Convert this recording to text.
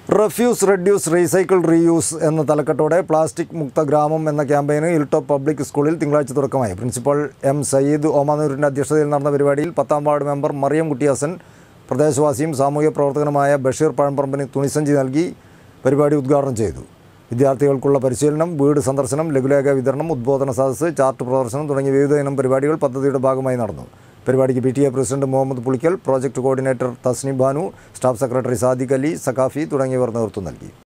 refuse reduce recycle reuse എന്ന തലക്കെട്ടോടെ plastic മുക്ത ഗ്രാമം എന്ന ക്യാമ്പയിന് ഹിൽടോപ്പ് പബ്ലിക് സ്കൂളിൽ തിങ്കളാഴ്ച തുടക്കമായി പ്രിൻസിപ്പൽ എം സയ്യിദ് ഓമാനൂരിൻ്റെ അധ്യക്ഷതയിൽ നടന്ന പരിപാടിയിൽ പത്താം വാർഡ് മെമ്പർ മറിയം കുട്ടിയാസൻ പ്രദേശവാസിയും സാമൂഹ്യ പ്രവർത്തകനുമായ ബഷീർ പഴമ്പറമ്പിന് തുണിസഞ്ചി നൽകി പരിപാടി ഉദ്ഘാടനം ചെയ്തു വിദ്യാർത്ഥികൾക്കുള്ള പരിശീലനം വീട് സന്ദർശനം ലഘുലേഖ വിതരണം ഉദ്ബോധന സദസ്സ് ചാർട്ട് പ്രദർശനം തുടങ്ങിയ വിവിധ ഇനം പരിപാടികൾ പദ്ധതിയുടെ ഭാഗമായി നടന്നു പരിപാടിക്ക് P T A president Muhammad Pulikkal project coordinator Thasni Banu staff secretary Sadiq Ali Saqafi തുടങ്ങിയവർ നേതൃത്വം നൽകി